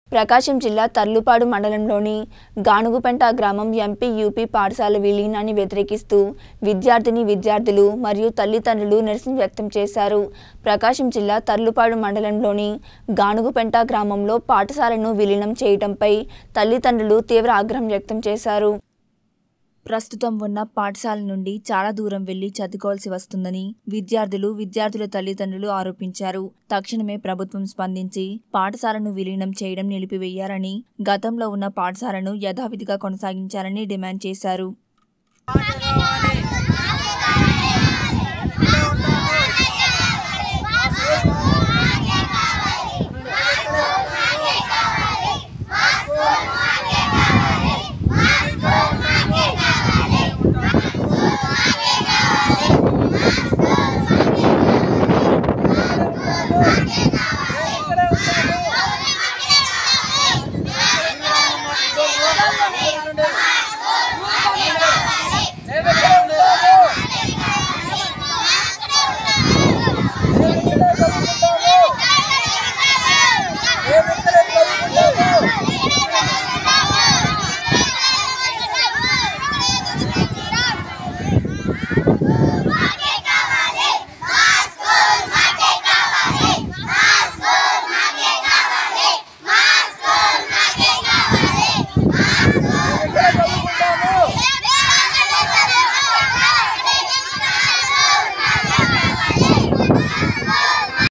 ప్రకాశం జిల్లా తర్లుపాడు మండలంలోని గానుగుపెంట గ్రామం ఎంపీ యూపీ పాఠశాల విలీనాన్ని వ్యతిరేకిస్తూ విద్యార్థిని విద్యార్థులు మరియు తల్లిదండ్రులు నిరసన వ్యక్తం చేశారు ప్రకాశం జిల్లా తర్లుపాడు మండలంలోని గానుగుపెంట గ్రామంలో పాఠశాలను విలీనం చేయడంపై తల్లిదండ్రులు తీవ్ర ఆగ్రహం వ్యక్తం చేశారు ప్రస్తుతం ఉన్న పాఠశాల నుండి చాలా దూరం వెళ్లి చదువుకోవాల్సి వస్తుందని విద్యార్థులు విద్యార్థుల తల్లిదండ్రులు ఆరోపించారు తక్షణమే ప్రభుత్వం స్పందించి పాఠశాలను విలీనం చేయడం నిలిపివేయాలని గతంలో ఉన్న పాఠశాలను యథావిధిగా కొనసాగించాలని డిమాండ్ చేశారు పాఠశాల